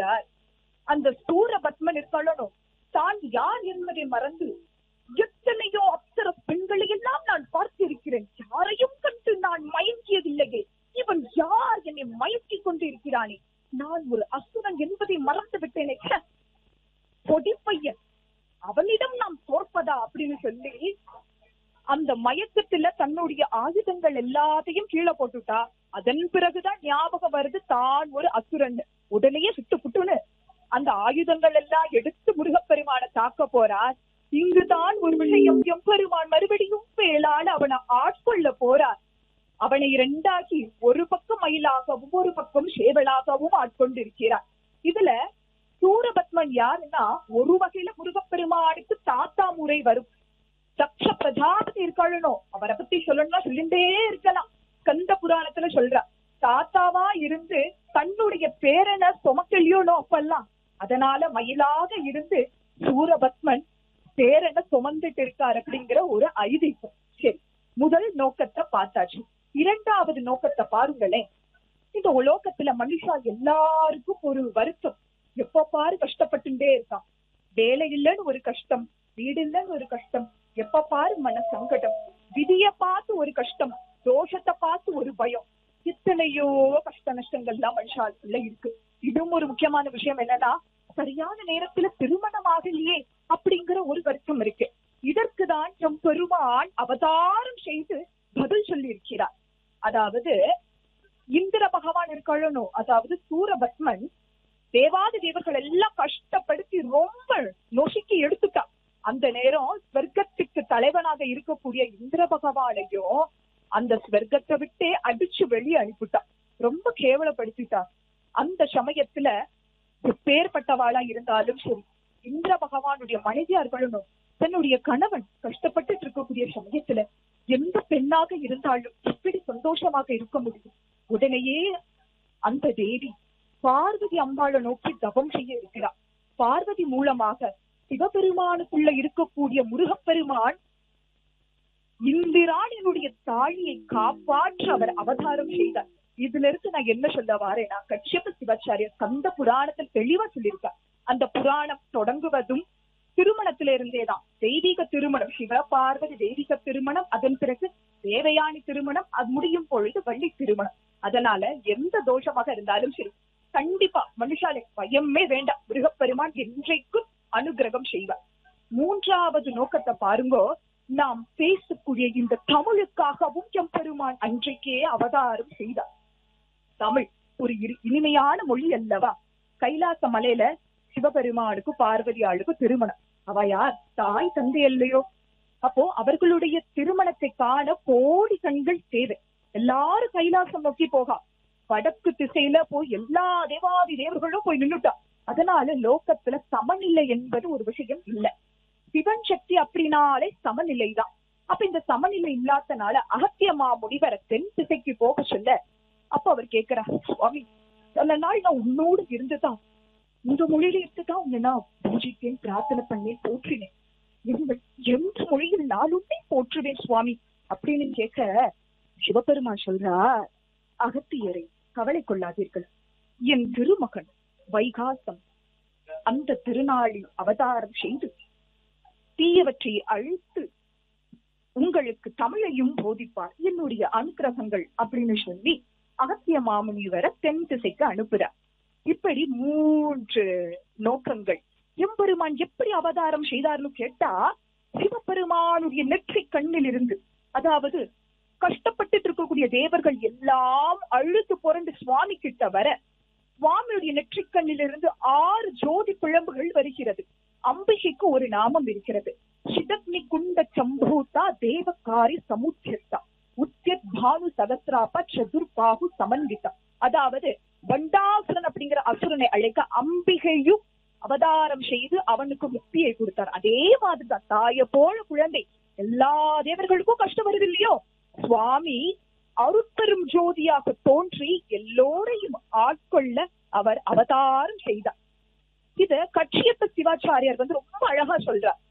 சொல்கிறார் அந்த சூரபத்மன் இருக்கணும் தான் யார் என்பதை மறந்து எத்தனையோ அப்சர பெண்களை எல்லாம் நான் பார்த்திருக்கிறேன் யாரையும் கண்டு நான் மயங்கியதில்லையே இவன் யார் என்னை மயக்கிக் கொண்டு இருக்கிறானே நான் ஒரு அசுரன் என்பதை மறந்து விட்டேனே ச்சே. பொடிப்பையன் அவனிடம் நாம் தோற்பதா அப்படின்னு சொல்லி அந்த மயக்கத்துல தன்னுடைய ஆயுதங்கள் எல்லாத்தையும் கீழே போட்டுட்டா அதன் பிறகுதான் ஞாபகம் வருது தான் ஒரு அசுரன் உடனே சுட்டு புட்டுன்னு அந்த ஆயுதங்கள் எல்லாம் எடுத்து முருகப்பெருமான தாக்க போறார் இங்குதான் ஒரு விஷயம் எம்பெருமான் மறுபடியும் வேளால் அவனை ஆட்கொள்ள போறார் அவனை இரண்டாக்கி ஒரு பக்கம் மயிலாகவும் ஒரு பக்கம் சேவலாகவும் ஆட்கொண்டிருக்கிறார் இதுல சூரபத்மன் யாருன்னா ஒரு வகையில முருகப்பெருமானுக்கு தாத்தா முறை வரும் தக்ஷ பிரஜாபதி இருக்காளனோ அவரை பத்தி சொல்லணும்னா சொல்லிட்டே இருக்கலாம் கந்த புராணத்துல சொல்றா தாத்தாவா இருந்து தன்னுடைய பேரனை சுமக்கலையோனோ அப்பெல்லாம் அதனால மயிலாக இருந்து சூரபத்மன் பேரனை சுமந்துட்டு இருக்காரு அப்படிங்கிற ஒரு ஐதீகம் சரி முதல் நோக்கத்தை பார்த்தாச்சு இரண்டாவது நோக்கத்தை பாருங்களேன் இந்த உலோகத்துல மனுஷா எல்லாருக்கும் ஒரு வருத்தம் எப்ப பாரு கஷ்டப்பட்டுட்டே இருக்கான் வேலை இல்லைன்னு ஒரு கஷ்டம் வீடு இல்லைன்னு ஒரு கஷ்டம் எப்ப பாரு மன சங்கடம் விதிய பார்த்து ஒரு கஷ்டம் தோஷத்தை பார்த்து ஒரு பயம் இத்தனையோ கஷ்ட நஷ்டங்கள்லாம் மனுஷாளுக்குள்ள இருக்கு இதுவும் ஒரு முக்கியமான விஷயம் என்னன்னா சரியான நேரத்துல திருமணம் ஆகலையே அப்படிங்கிற ஒரு வருத்தம் இருக்கு இதற்குதான் எம் பெருமான் அவதாரம் செய்து பதில் சொல்லி இருக்கிறார் அதாவது இந்திர பகவான் இருக்கணும் அதாவது சூரபத்மன் தேவாதி தேவர்கள் எல்லாம் கஷ்டப்படுத்தி ரொம்ப நொசுக்கி எடுத்துட்டான் அந்த நேரம் ஸ்வர்க்கத்துக்கு தலைவனாக இருக்கக்கூடிய இந்திர பகவானையும் அந்த ஸ்வர்க்கத்தை விட்டே அடிச்சு வெளியே அனுப்பிட்டான் ரொம்ப கேவலப்படுத்திட்டான் அந்த சமயத்துல எப்பேற்பட்டவாளா இருந்தாலும் சரி இந்திர பகவானுடைய மனைவியா இருக்கணும் தன்னுடைய கணவன் கஷ்டப்பட்டு இருக்கக்கூடிய சமயத்துல எந்த பெண்ணாக இருந்தாலும் எப்படி சந்தோஷமாக இருக்க முடியும் உடனேயே அந்த தேவி பார்வதி அம்பாளை நோக்கி தவம் செய்ய இருக்கிறார் பார்வதி மூலமாக சிவபெருமானுக்குள்ள இருக்கக்கூடிய முருகப்பெருமான் இந்திராணியினுடைய தாழியை காப்பாற்ற அவர் அவதாரம் செய்தார் இதுல இருந்து நான் என்ன சொல்ல வாரேன்னா கட்சியப்ப சிவாச்சாரியர் கந்த புராணத்தில் தெளிவா சொல்லியிருக்கார் அந்த புராணம் தொடங்குவதும் திருமணத்தில இருந்தேதான் தெய்வீக திருமணம் சிவ பார்வதி தெய்வீக திருமணம் அதன் பிறகு தேவயானி திருமணம் அது முடியும் பொழுது வள்ளி திருமணம் அதனால எந்த தோஷமாக இருந்தாலும் சரி கண்டிப்பா மனுஷாலை பயமே வேண்டாம் மிருகப்பெருமான் என்றைக்கும் அனுகிரகம் செய்வார் மூன்றாவது நோக்கத்தை பாருங்கோ நாம் பேசக்கூடிய இந்த தமிழுக்காகவும் எம்பெருமான் அன்றைக்கே அவதாரம் செய்தார் தமிழ் ஒரு இரு- இனிமையான மொழி அல்லவா கைலாச மலையில சிவபெருமானுக்கு பார்வதி ஆளுக்கு திருமணம் அவ யார் தாய் தந்தை இல்லையோ அப்போ அவர்களுடைய திருமணத்தை காண கோடி கண்கள் தேவை எல்லாரும் கைலாசம் நோக்கி போகா வடக்கு திசையில போய் எல்லா தேவாதி தேவர்களும் போய் நின்னுட்டா அதனால லோகத்துல சமநிலை என்பது ஒரு விஷயம் இல்ல சிவன் சக்தி அப்படின்னாலே சமநிலைதான் அப்ப இந்த சமநிலை இல்லாதனால அகத்தியமா முனிவரை தென் திசைக்கு போக சொல்ல அப்ப அவர் கேக்குறார் சுவாமி நல்ல நாள் நான் உன்னோடு இருந்துதான் உங்க மொழியில இருந்துதான் உன்னை நான் பூஜித்தேன் பிரார்த்தனை பண்ணேன் போற்றினேன் எங்கள் எந்த மொழியில் நாளுமே போற்றுவேன் சுவாமி அப்படின்னு கேட்க சிவபெருமான் சொல்றார் அகத்தியரை கவலை கொள்ளாதீர்கள் என் திருமகன் வைகாசம் அந்த திருநாளில் அவதாரம் செய்து தீயவற்றை அழித்து உங்களுக்கு தமிழையும் போதிப்பார் என்னுடைய அனுக்கிரகங்கள் அப்படின்னு சொல்லி அகத்திய மாமுனிவரை தென் திசைக்கு அனுப்புறார் இப்படி மூன்று நோக்கங்கள் எம்பெருமான் எப்படி அவதாரம் செய்தார்னு கேட்டா சிவபெருமானுடைய நெற்றி கண்ணில் இருந்து அதாவது கஷ்டப்பட்டு இருக்கக்கூடிய தேவர்கள் எல்லாம் அழுத்து புரண்டு சுவாமி கிட்ட வர சுவாமியுடைய நெற்றிக்கண்ணிலிருந்து ஆறு ஜோதி பிழம்புகள் வருகிறது அம்பிகைக்கு ஒரு நாமம் இருக்கிறது சிதக்னி குண்ட சம்பூதா தேவகாரி சமுத்தியத்தா உத்தியத் பானு சகசிராப சதுர்பாகு சமன்விதா அதாவது பண்டாசுரன் அப்படிங்கிற அசுரனை அழைக்க அம்பிகையும் அவதாரம் செய்து அவனுக்கு முக்தியை கொடுத்தார் அதே மாதிரிதான் தாய போல குழந்தை எல்லா தேவர்களுக்கும் கஷ்டம் வருது இல்லையோ சுவாமி அருட்பெரும் ஜோதியாக தோன்றி எல்லோரையும் ஆட்கொள்ள அவர் அவதாரம் செய்தார் இத கட்சியப்ப சிவாச்சாரியார் வந்து ரொம்ப அழகா சொல்றார்